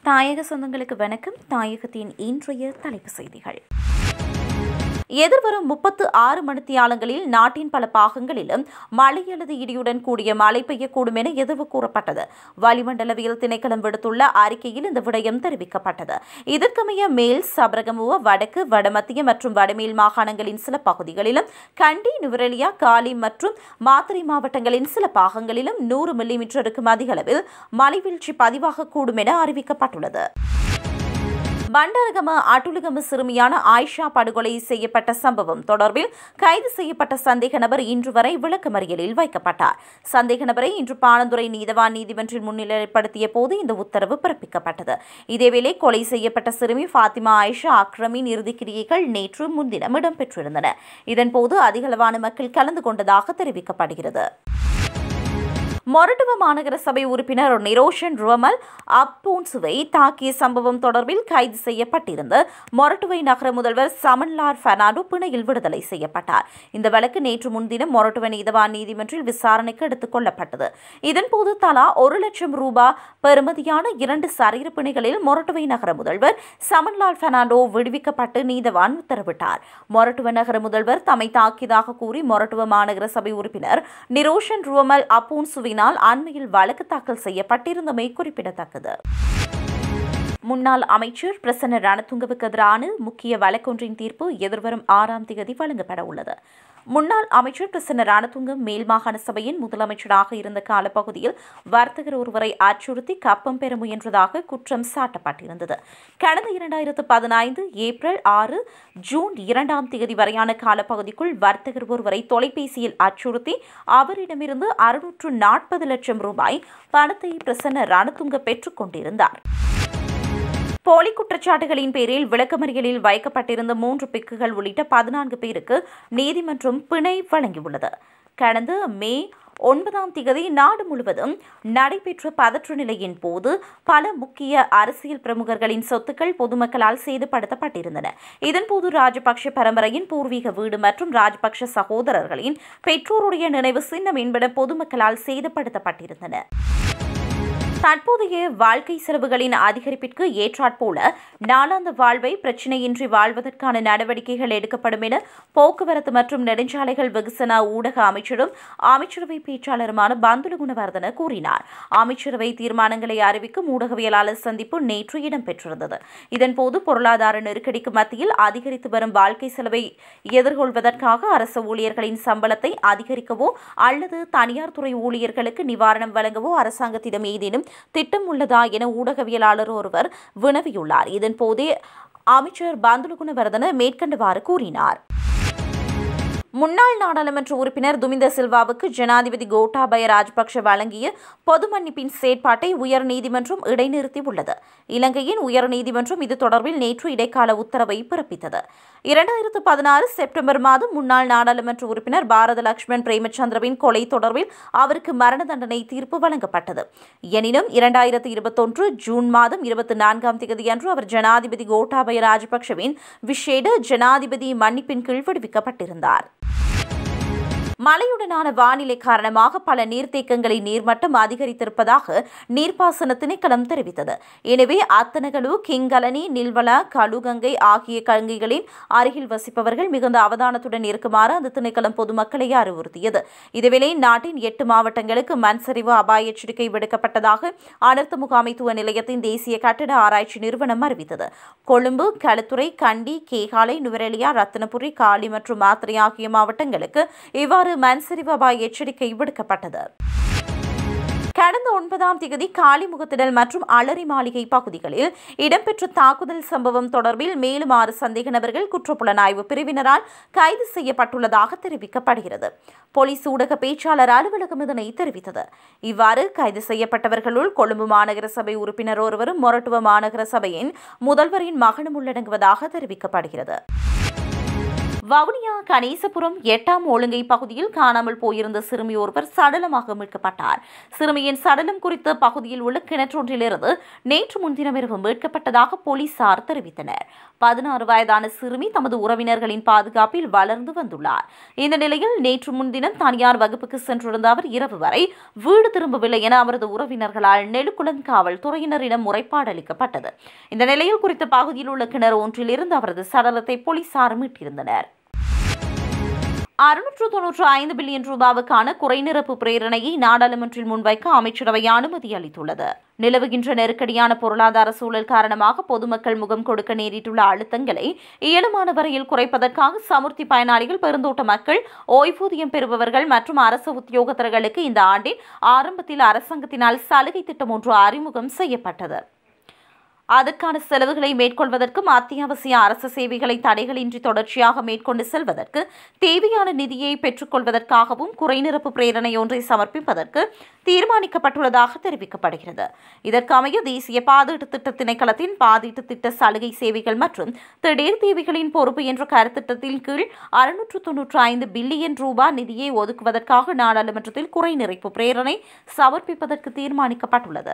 தாயக சொந்தங்களுக்கு வணக்கம் தாயகத்தின் இன்றைய தலைப்பு செய்திகள் எதிர்வரும் முப்பத்து ஆறு மணித்தியாலங்களில் நாட்டின் பல பாகங்களிலும் மழை அல்லது இடியுடன் கூடிய மழை பெய்யக்கூடும் என எதிர்வு கூறப்பட்டது வளிமண்டலவியல் திணைக்களம் விடுத்துள்ள அறிக்கையில் இந்த விடயம் தெரிவிக்கப்பட்டது இதற்கமைய மேல் சபரகமுவ வடக்கு வடமத்திய மற்றும் வடமேல் மாகாணங்களின் சில பகுதிகளிலும் கண்டி நுவரெலியா காலி மற்றும் மாத்திரை மாவட்டங்களின் சில பாகங்களிலும் நூறு மில்லிமீட்டருக்கும் அதிக அளவில் மழை வீழ்ச்சி பதிவாகக்கூடும் என அறிவிக்கப்பட்டுள்ளது பண்டரகம அட்டுலுகம சிறுமியான ஆயிஷா படுகொலை செய்யப்பட்ட சம்பவம் தொடர்பில் கைது செய்யப்பட்ட சந்தேக நபர் இன்று வரை விளக்கமறியலில் வைக்கப்பட்டார் சந்தேக நபரை இன்று பாணந்துறை நீதவான் நீதிமன்றில் முன்னிலைப்படுத்திய போது இந்த உத்தரவு பிறப்பிக்கப்பட்டது இதேவேளை கொலை செய்யப்பட்ட சிறுமி ஃபாத்திமா ஆயிஷா அக்ரமின் இறுதிக்கிரியைகள் நேற்று முன்தினம் இடம்பெற்றிருந்தன இதன்போது அதிகளவான மக்கள் கலந்து கொண்டதாக தெரிவிக்கப்படுகிறது மொரட்டுவ மாநகர சபை உறுப்பினர் நிரோஷன் ருவமல் அப்போன்சுவை தாக்கிய சம்பவம் தொடர்பில் கைது செய்யப்பட்டிருந்த மொரட்டுவை நகர முதல்வர் சமன்லார் பெர்னாண்டோ பிணையில் விடுதலை செய்யப்பட்டார் இந்த வழக்கு நேற்று முன்தினம் மொரட்டுவ நீதவான் நீதிமன்றில் விசாரணைக்கு எடுத்துக் கொள்ளப்பட்டது இதன்போது தலா ஒரு லட்சம் ரூபாய் பெறுமதியான இரண்டு சரீர பிணைகளில் மொரட்டுவை நகர முதல்வர் சமன்லால் பெர்னாண்டோ விடுவிக்கப்பட்டு நீதவான் உத்தரவிட்டார் மொரட்டுவ நகர முதல்வர் தம்மை தாக்கியதாக கூறி மொரட்டுவ மாநகர சபை உறுப்பினர் நிரோஷன் ருவமல் அப்போன்சுவின் தரப்பினால் அண்மையில் வழக்கு தாக்கல் செய்யப்பட்டிருந்தமை குறிப்பிடத்தக்கது முன்னாள் அமைச்சர் பிரசன்ன ரணதுங்கவுக்கு எதிரான முக்கிய வழக்கொன்றின் தீர்ப்பு எதிர்வரும் ஆறாம் தேதி வழங்கப்பட உள்ளது முன்னாள் அமைச்சர் பிரசன்ன ரணதுங்கம் மேல் மாகாண சபையின் முதலமைச்சராக இருந்த காலப்பகுதியில் வர்த்தகர் ஒருவரை அச்சுறுத்தி கப்பம் பெற முயன்றதாக குற்றம் சாட்டப்பட்டிருந்தது கடந்த இரண்டாயிரத்து பதினைந்து ஏப்ரல் ஆறு ஜூன் இரண்டாம் தேதி வரையான காலப்பகுதிக்குள் வர்த்தகர் ஒருவரை தொலைபேசியில் அச்சுறுத்தி அவரிடமிருந்து அறுநூற்று நாற்பது லட்சம் ரூபாய் பணத்தை பிரசன்ன ரணதுங்க பெற்றுக் கொண்டிருந்தார் போலி குற்றச்சாட்டுகளின் பேரில் விளக்கமறியலில் வைக்கப்பட்டிருந்த மூன்று பிக்குகள் உள்ளிட்ட பதினான்கு பேருக்கு நீதிமன்றம் பிணை வழங்கியுள்ளது கடந்த மே ஒன்பதாம் தேதி நாடு முழுவதும் நடைபெற்ற பதற்ற நிலையின் போது பல முக்கிய அரசியல் பிரமுகர்களின் சொத்துக்கள் பொதுமக்களால் சேதப்படுத்தப்பட்டிருந்தன இதன்போது ராஜபக்ஷ பரம்பரையின் பூர்வீக வீடு மற்றும் ராஜபக்ஷ சகோதரர்களின் பெற்றோருடைய நினைவு சின்னம் என்பன பொதுமக்களால் சேதப்படுத்தப்பட்டிருந்தன தற்போதைய வாழ்க்கை செலவுகளின் அதிகரிப்பிற்கு ஏற்றாற்போல நாளாந்த வாழ்வை பிரச்சினையின்றி வாழ்வதற்கான நடவடிக்கைகள் எடுக்கப்படும் என போக்குவரத்து மற்றும் நெடுஞ்சாலைகள் வெகுசன ஊடக அமைச்சரும் அமைச்சரவை பேச்சாளருமான பந்துல குணவர்தன கூறினார் அமைச்சரவை தீர்மானங்களை அறிவிக்கும் ஊடகவியலாளர் சந்திப்பு நேற்று இடம்பெற்றிருந்தது இதன்போது பொருளாதார நெருக்கடிக்கு மத்தியில் அதிகரித்து வரும் வாழ்க்கை செலவை எதிர்கொள்வதற்காக அரசு ஊழியர்களின் சம்பளத்தை அதிகரிக்கவோ அல்லது தனியார் துறை ஊழியர்களுக்கு நிவாரணம் வழங்கவோ அரசாங்கத்திடம் ஏதேனும் திட்டம் உள்ளதா என ஊடகவியலாளர் ஒருவர் வினவியுள்ளார் இதன்போதே அமைச்சர் பந்துல குணவர்தன மேற்கண்டவாறு கூறினார் முன்னாள் நாடாளுமன்ற உறுப்பினர் துமிந்த சில்வாவுக்கு ஜனாதிபதி கோட்டாபய ராஜபக்ஷ வழங்கிய பொது மன்னிப்பின் செயற்பாட்டை உயர்நீதிமன்றம் இடைநிறுத்தியுள்ளது இலங்கையின் உயர்நீதிமன்றம் இது தொடர்பில் நேற்று இடைக்கால உத்தரவை பிறப்பித்தது இரண்டாயிரத்து பதினாறு செப்டம்பர் மாதம் முன்னாள் நாடாளுமன்ற உறுப்பினர் பாரத லட்சுமண் பிரேமச்சந்திரவின் கொலை தொடர்பில் அவருக்கு மரண தண்டனை தீர்ப்பு வழங்கப்பட்டது எனினும் இரண்டாயிரத்து இருபத்தொன்று ஜூன் மாதம் இருபத்தி நான்காம் தேதியன்று அவர் ஜனாதிபதி கோட்டாபய ராஜபக்ஷவின் விசேட ஜனாதிபதி மன்னிப்பின் கீழ் விடுவிக்கப்பட்டிருந்தார் மழையுடனான வானிலை காரணமாக பல நீர்த்தேக்கங்களின் நீர்மட்டம் அதிகரித்திருப்பதாக நீர்ப்பாசன திணைக்களம் தெரிவித்தது எனவே அத்தனகலு கிங்கலனி நில்வல கழுகங்கை ஆகிய கங்கைகளின் அருகில் வசிப்பவர்கள் மிகுந்த அவதானத்துடன் இருக்குமாறு அந்த திணைக்களம் பொதுமக்களை அறிவுறுத்தியது இதுவேளை நாட்டின் எட்டு மாவட்டங்களுக்கு மண் சரிவு அபாய எச்சரிக்கை விடுக்கப்பட்டதாக அனர்த்த முகாமைத்துவ நிலையத்தின் தேசிய கட்டிட ஆராய்ச்சி நிறுவனம் அறிவித்தது கொழும்பு களுத்துறை கண்டி கேகாலை நுவரெலியா ரத்தினபுரி காலி மற்றும் மாத்திரை ஆகிய மாவட்டங்களுக்கு இவ்வாறு மண்சரிவு அபாய எச்சரிக்கை விடுக்கப்பட்டது கடந்த ஒன்பதாம் தேதி காளிமுகத்திடல் மற்றும் அலரி மாளிகை பகுதிகளில் இடம்பெற்ற தாக்குதல் சம்பவம் தொடர்பில் மேலும் ஆறு சந்தேக நபர்கள் குற்றப்புலனாய்வு பிரிவினரால் கைது செய்யப்பட்டுள்ளதாக தெரிவிக்கப்படுகிறது போலீஸ் ஊடக பேச்சாளர் அலுவலகம் இதனை தெரிவித்தது இவ்வாறு கைது செய்யப்பட்டவர்களுள் கொழும்பு மாநகர சபை உறுப்பினர் ஒருவரும் மொரட்டுவ மாநகர சபையின் முதல்வரின் மகனும் உள்ளடங்குவதாக தெரிவிக்கப்படுகிறது வவுனியா கணேசபுரம் எட்டாம் ஒழுங்கை பகுதியில் காணாமல் போயிருந்த சிறுமி ஒருவர் சடலமாக மீட்கப்பட்டார் சிறுமியின் சடலம் குறித்த பகுதியில் உள்ள கிணற்றொன்றிலிருந்து நேற்று முன்தினம் இரவு மீட்கப்பட்டதாக போலீசார் தெரிவித்தனர் பதினாறு வயதான சிறுமி தமது உறவினர்களின் பாதுகாப்பில் வளர்ந்து வந்துள்ளார் இந்த நிலையில் நேற்று முன்தினம் தனியார் வகுப்புக்கு சென்றிருந்த அவர் இரவு வரை வீடு திரும்பவில்லை என அவரது உறவினர்களால் நெடுக்குளம் காவல் துறையினரிடம் முறைப்பாடு அளிக்கப்பட்டது இந்த நிலையில் குறித்த பகுதியில் உள்ள கிணறு ஒன்றிலிருந்து அவரது சடலத்தை போலீசார் மீட்டிருந்தனர் அறுநூற்று தொன்னூற்று ஐந்து பில்லியன் ரூபாவுக்கான குறைநிரப்பு பிரேரணையை நாடாளுமன்றில் முன்வைக்க அமைச்சரவை அனுமதி அளித்துள்ளது நிலவுகின்ற நெருக்கடியான பொருளாதார சூழல் காரணமாக பொதுமக்கள் முகம் கொடுக்க நேரிட்டுள்ள அழுத்தங்களை இயலுமான வரையில் குறைப்பதற்காக சமுர்த்தி பயனாளிகள் பெருந்தோட்ட மக்கள் ஓய்வூதியம் பெறுபவர்கள் மற்றும் அரசு உத்தியோகத்தர்களுக்கு இந்த ஆண்டின் ஆரம்பத்தில் அரசாங்கத்தினால் சலுகை திட்டம் ஒன்று அறிமுகம் செய்யப்பட்டது அதற்கான செலவுகளை மேற்கொள்வதற்கும் அத்தியாவசிய அரசு சேவைகளை தடைகளின்றி தொடர்ச்சியாக மேற்கொண்டு செல்வதற்கு தேவையான நிதியை பெற்றுக்கொள்வதற்காகவும் குறைநிரப்பு பிரேரணை ஒன்றை சமர்ப்பிப்பதற்கு தீர்மானிக்கப்பட்டுள்ளதாக தெரிவிக்கப்படுகிறது இதற்கமைய தேசிய பாதீட்டு திட்ட திணைக்களத்தின் பாதீட்டு திட்ட சலுகை சேவைகள் மற்றும் திடீர் தேவைகளின் பொறுப்பு என்ற கருத்திட்டத்தின் கீழ் அறுநூற்று தொன்னூற்று ஐந்து பில்லியன் ரூபாய் நிதியை ஒதுக்குவதற்காக நாடாளுமன்றத்தில் குறைநிறைப்பு பிரேரணை சமர்ப்பிப்பதற்கு தீர்மானிக்கப்பட்டுள்ளது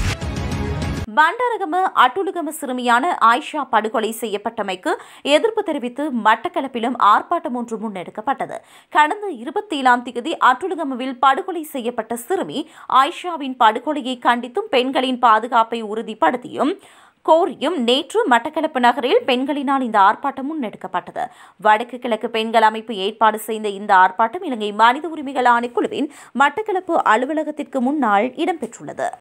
பண்டாரகம அட்டுலுகம சிறுமியான ஆயிஷா படுகொலை செய்யப்பட்டமைக்கு எதிர்ப்பு தெரிவித்து மட்டக்களப்பிலும் ஆர்ப்பாட்டம் ஒன்று முன்னெடுக்கப்பட்டது கடந்த இருபத்தி ஏழாம் தேதி அட்டுலுகமவில் படுகொலை செய்யப்பட்ட சிறுமி ஆயிஷாவின் படுகொலையை கண்டித்தும் பெண்களின் பாதுகாப்பை உறுதிப்படுத்தியும் கோரியும் நேற்று மட்டக்களப்பு நகரில் பெண்களினால் இந்த ஆர்ப்பாட்டம் முன்னெடுக்கப்பட்டது வடக்கு கிழக்கு பெண்கள் அமைப்பு ஏற்பாடு செய்த இந்த ஆர்ப்பாட்டம் இலங்கை மனித உரிமைகள் ஆணைக்குழுவின் மட்டக்களப்பு அலுவலகத்திற்கு முன்னால் இடம்பெற்றுள்ளது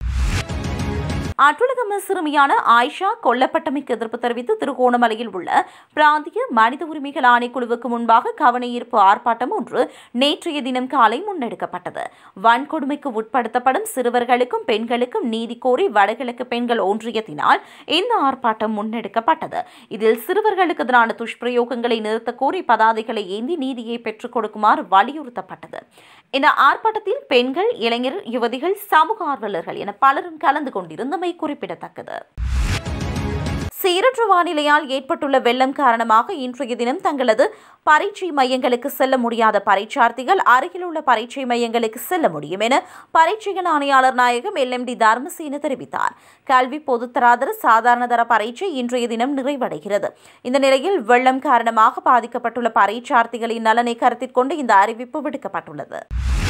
அட்டுலகம சிறுமியான ஆயிஷா கொல்லப்பட்டமைக்கு எதிர்ப்பு தெரிவித்து திருகோணமலையில் உள்ள பிராந்திய மனித உரிமைகள் ஆணைக்குழுவுக்கு முன்பாக கவனஈர்ப்பு ஆர்ப்பாட்டம் ஒன்று நேற்றைய தினம் காலை முன்னெடுக்கப்பட்டது வன்கொடுமைக்கு உட்படுத்தப்படும் சிறுவர்களுக்கும் பெண்களுக்கும் நீதி கோரி வடகிழக்கு பெண்கள் ஒன்றியத்தினால் இந்த ஆர்ப்பாட்டம் முன்னெடுக்கப்பட்டது இதில் சிறுவர்களுக்கு எதிரான துஷ்பிரயோகங்களை நிறுத்த கோரி பதாதைகளை ஏந்தி நீதியை பெற்றுக் கொடுக்குமாறு வலியுறுத்தப்பட்டது இந்த ஆர்ப்பாட்டத்தில் பெண்கள் இளைஞர் யுவதிகள் சமூக ஆர்வலர்கள் என பலரும் கலந்து கொண்டிருந்தமை குறிப்பிடத்தக்கது சீரற்ற வானிலையால் ஏற்பட்டுள்ள வெள்ளம் காரணமாக இன்றைய தினம் தங்களது பரீட்சை மையங்களுக்கு செல்ல முடியாத பரீட்சார்த்திகள் அருகிலுள்ள பரீட்சை மையங்களுக்கு செல்ல முடியும் என பரீட்சைகள் ஆணையாளர் நாயகம் எல் எம் டி தர்மசேன தெரிவித்தார் கல்வி பொதுத்தராதர சாதாரணதர பரீட்சை இன்றைய தினம் நிறைவடைகிறது இந்த நிலையில் வெள்ளம் காரணமாக பாதிக்கப்பட்டுள்ள பரீட்சார்த்திகளின் நலனை கருத்தில் கொண்டு இந்த அறிவிப்பு விடுக்கப்பட்டுள்ளது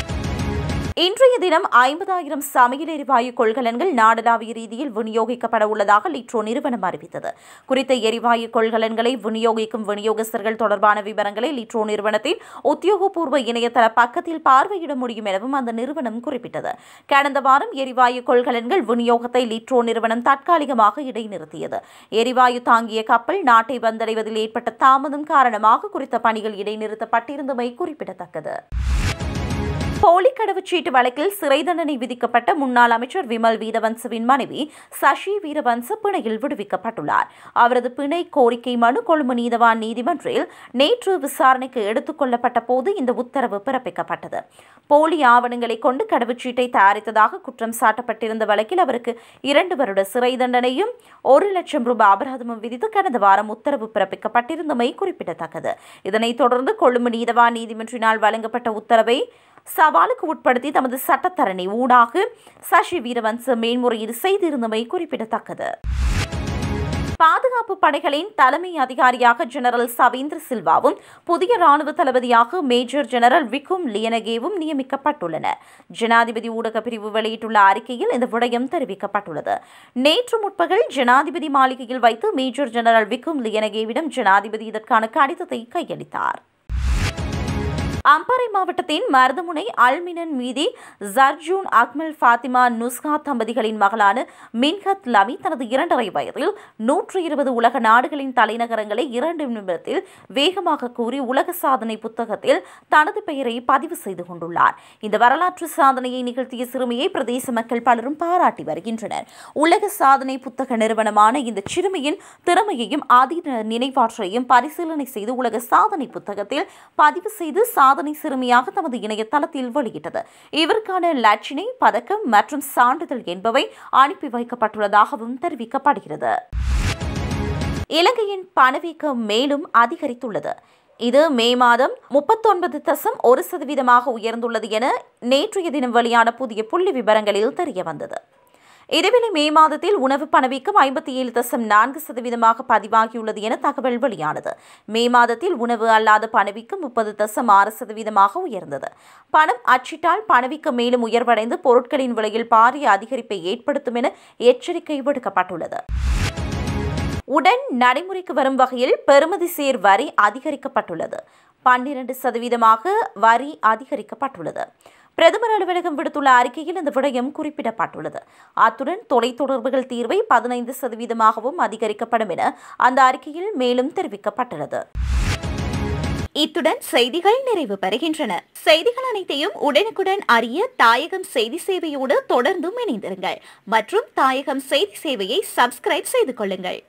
இன்றைய தினம் ஐம்பதாயிரம் சமையல் எரிவாயு கொள்கலன்கள் நாடளாவிய ரீதியில் விநியோகிக்கப்பட உள்ளதாக லிட்ரோ நிறுவனம் அறிவித்தது குறித்த எரிவாயு கொள்கலன்களை விநியோகிக்கும் விநியோகஸ்தர்கள் தொடர்பான விவரங்களை லிட்ரோ நிறுவனத்தின் உத்தியோகபூர்வ இணையதள பக்கத்தில் பார்வையிட முடியும் எனவும் அந்த நிறுவனம் குறிப்பிட்டது கடந்த வாரம் எரிவாயு கொள்கலன்கள் விநியோகத்தை லிட்ரோ நிறுவனம் தற்காலிகமாக இடைநிறுத்தியது எரிவாயு தாங்கிய கப்பல் நாட்டை வந்தடைவதில் ஏற்பட்ட தாமதம் காரணமாக குறித்த பணிகள் இடைநிறுத்தப்பட்டிருந்தமை குறிப்பிடத்தக்கது போலி கடவுச்சீட்டு வழக்கில் சிறை தண்டனை விதிக்கப்பட்ட முன்னாள் அமைச்சர் விமல் வீரவன்சவின் மனைவி சசி வீரவன்ச பிணையில் விடுவிக்கப்பட்டுள்ளார் அவரது பிணை கோரிக்கை மனு கொழும்பு நீதவான் நீதிமன்றில் நேற்று விசாரணைக்கு எடுத்துக் கொள்ளப்பட்ட போது இந்த உத்தரவு பிறப்பிக்கப்பட்டது போலி ஆவணங்களை கொண்டு கடவுச்சீட்டை தயாரித்ததாக குற்றம் சாட்டப்பட்டிருந்த வழக்கில் அவருக்கு இரண்டு வருட சிறை தண்டனையும் ஒரு லட்சம் ரூபாய் அபராதமும் விதித்து கடந்த வாரம் உத்தரவு பிறப்பிக்கப்பட்டிருந்தமை குறிப்பிடத்தக்கது இதனைத் தொடர்ந்து கொழும்பு நீதவான் நீதிமன்றினால் வழங்கப்பட்ட உத்தரவை சவாலுக்கு உட்படுத்தி தமது சட்டத்தரணி ஊடாக சசி வீரவன்ச மேன்முறையீடு செய்திருந்தமை குறிப்பிடத்தக்கது பாதுகாப்பு படைகளின் தலைமை அதிகாரியாக ஜெனரல் சவீந்திர சில்வாவும் புதிய ராணுவ தளபதியாக மேஜர் ஜெனரல் விக்கும் லியனகேவும் நியமிக்கப்பட்டுள்ளனர் ஜனாதிபதி ஊடக பிரிவு வெளியிட்டுள்ள அறிக்கையில் இந்த விடயம் தெரிவிக்கப்பட்டுள்ளது நேற்று முற்பகல் ஜனாதிபதி மாளிகையில் வைத்து மேஜர் ஜெனரல் விக்கும் லியனகேவிடம் ஜனாதிபதி இதற்கான கடிதத்தை கையளித்தார் அம்பாறை மாவட்டத்தின் மருதமுனை அல்மினன் மீதி ஜர்ஜூன் அக்மல் ஃபாத்திமா நுஸ்கா தம்பதிகளின் மகளான மின்ஹத் லமி தனது இரண்டரை வயதில் நூற்று இருபது உலக நாடுகளின் தலைநகரங்களை இரண்டு நிமிடத்தில் வேகமாக கூறி உலக சாதனை புத்தகத்தில் தனது பெயரை பதிவு செய்து கொண்டுள்ளார் இந்த வரலாற்று சாதனையை நிகழ்த்திய சிறுமியை பிரதேச மக்கள் பலரும் பாராட்டி வருகின்றனர் உலக சாதனை புத்தக நிறுவனமான இந்த சிறுமியின் திறமையையும் அதீத நினைவாற்றலையும் பரிசீலனை செய்து உலக சாதனை புத்தகத்தில் பதிவு செய்து சாதனை சிறுமியாக தமது இணையதளத்தில் வெளியிட்டது இவருக்கான லட்சினை பதக்கம் மற்றும் சான்றிதழ் என்பவை அனுப்பி வைக்கப்பட்டுள்ளதாகவும் தெரிவிக்கப்படுகிறது இலங்கையின் பணவீக்கம் மேலும் அதிகரித்துள்ளது இது மே மாதம் முப்பத்தொன்பது தசம் ஒரு சதவீதமாக உயர்ந்துள்ளது என நேற்றைய தினம் வெளியான புதிய புள்ளி விவரங்களில் தெரியவந்தது இதேவேளை மே மாதத்தில் உணவு பணவீக்கம் ஐம்பத்தி ஏழு தசம் நான்கு சதவீதமாக பதிவாகியுள்ளது என தகவல் வெளியானது மே மாதத்தில் உணவு அல்லாத பணவீக்கம் முப்பது தசம் ஆறு சதவீதமாக உயர்ந்தது பணம் அச்சிட்டால் பணவீக்கம் மேலும் உயர்வடைந்து பொருட்களின் விலையில் பாரிய அதிகரிப்பை ஏற்படுத்தும் என எச்சரிக்கை விடுக்கப்பட்டுள்ளது உடன் நடைமுறைக்கு வரும் வகையில் பெறுமதி சேர் வரி அதிகரிக்கப்பட்டுள்ளது பன்னிரண்டு சதவீதமாக வரி அதிகரிக்கப்பட்டுள்ளது பிரதமர் அலுவலகம் விடுத்துள்ள அறிக்கையில் இந்த விடயம் குறிப்பிடப்பட்டுள்ளது அத்துடன் தொலைத்தொடர்புகள் தீர்வை பதினைந்து சதவீதமாகவும் அதிகரிக்கப்படும் என அந்த அறிக்கையில் மேலும் தெரிவிக்கப்பட்டுள்ளது இத்துடன் செய்திகள் நிறைவு பெறுகின்றன செய்திகள் அனைத்தையும் உடனுக்குடன் அறிய தாயகம் செய்தி சேவையோடு தொடர்ந்தும் இணைந்திருங்கள் மற்றும் தாயகம் செய்தி சேவையை சப்ஸ்கிரைப் செய்து கொள்ளுங்கள்